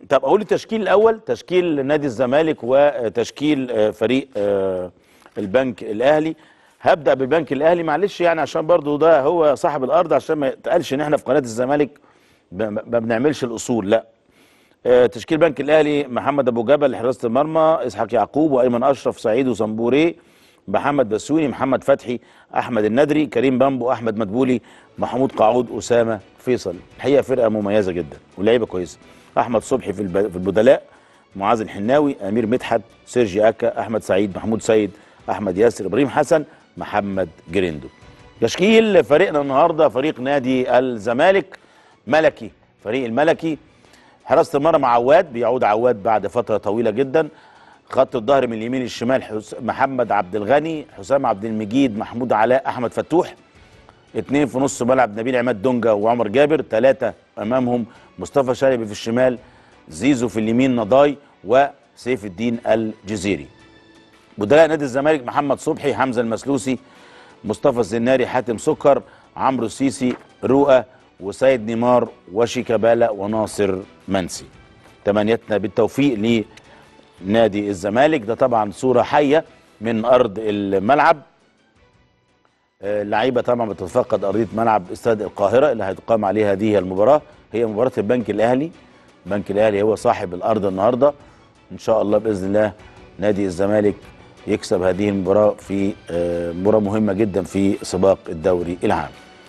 طب اقول التشكيل الاول تشكيل نادي الزمالك وتشكيل آه، فريق آه، البنك الاهلي هبدا بالبنك الاهلي معلش يعني عشان برضو ده هو صاحب الارض عشان ما يتقالش ان احنا في قناه الزمالك ب- ما بنعملش الاصول لا آه، تشكيل البنك الاهلي محمد ابو جبل حراسه المرمى اسحاق يعقوب وايمن اشرف سعيد وصنبوري محمد بسوني محمد فتحي احمد الندري كريم بامبو احمد مدبولي محمود قعود اسامه فيصل الحقيقه فرقه مميزه جدا ولعيبه كويسه احمد صبحي في الب- في البدلاء معاذ الحناوي امير مدحت سيرجي اكا احمد سعيد محمود سيد احمد ياسر ابراهيم حسن محمد جريندو تشكيل فريقنا النهارده فريق نادي الزمالك ملكي فريق الملكي حراسه المرمى عواد بيعود عواد بعد فتره طويله جدا خط الظهر من اليمين للشمال حس... محمد عبد الغني حسام عبد المجيد محمود علاء احمد فتوح اثنين في نص ملعب نبيل عماد دونجا وعمر جابر ثلاثه امامهم مصطفى شلبي في الشمال زيزو في اليمين نضاي وسيف الدين الجزيري بدلاء نادي الزمالك محمد صبحي حمزه المسلوسي مصطفى الزناري حاتم سكر عمرو السيسي رؤى وسيد نيمار وشيكابالا وناصر منسي تمنيتنا بالتوفيق لنادي الزمالك ده طبعا صوره حيه من ارض الملعب آه، اللعيبه طبعا بتتفقد ارضيه ملعب استاد القاهره اللي هتقام عليها هذه المباراه هي مباراه البنك الاهلي البنك الاهلي هو صاحب الارض النهارده ان شاء الله باذن الله نادي الزمالك يكسب هذه المباراه في آه، مباراه مهمه جدا في سباق الدوري العام